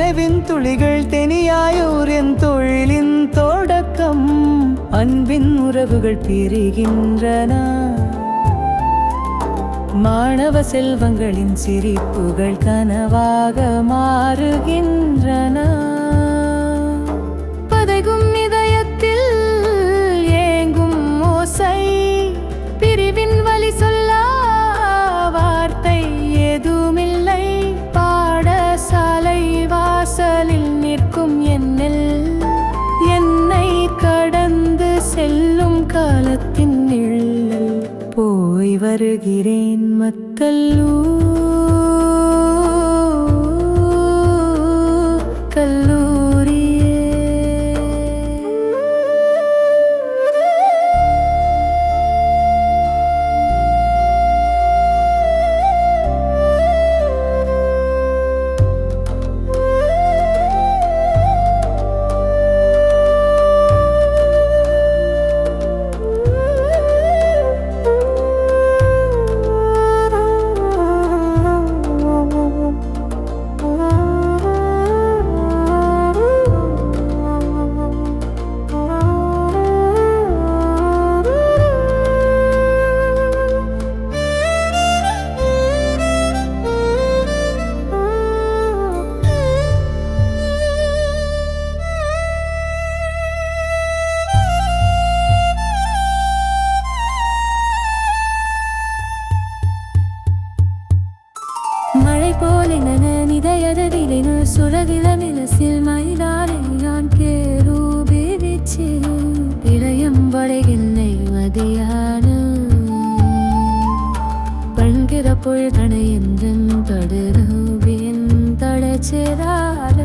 நினைவின் துளிகள் தெனியாயூர் என் தொழிலின் தொடக்கம் அன்பின் உறவுகள் பிரிகின்றன மாணவ செல்வங்களின் சிரிப்புகள் கனவாக மாறுகின்றன பதைகும் இதயத்தில் ஏங்கும் ஓசை பிரிவின் வழி சொல்ல வார்த்தை எதுவுமில்லை பாடசாலை வாசலில் நிற்கும் என்னில் என்னை கடந்து செல்லும் காலத்தின் நிழல் போய் வருகிறேன் மக்களூ கல்லூரியே மழை போலின நிதயதிலின சுரகிலமிலசில் மயிலானை நான் கேரூபிரிச்சு இளையம் வளைகின்னை மதியான பண்கிற பொழுதனை என்றும் தடுரூபியின் தடச்சிறார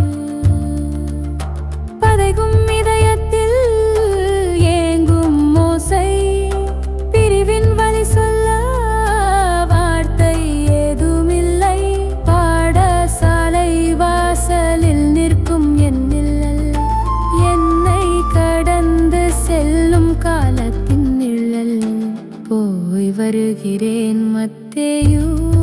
பதைகும் இதயத்தில் ஏங்கும் மோசை பிரிவின் வழி சொல்ல வார்த்தை ஏதுமில்லை பாடசாலை வாசலில் நிற்கும் என் நிழல் என்னை கடந்து செல்லும் காலத்தின் நிழல் போய் வருகிறேன் மத்தேயூ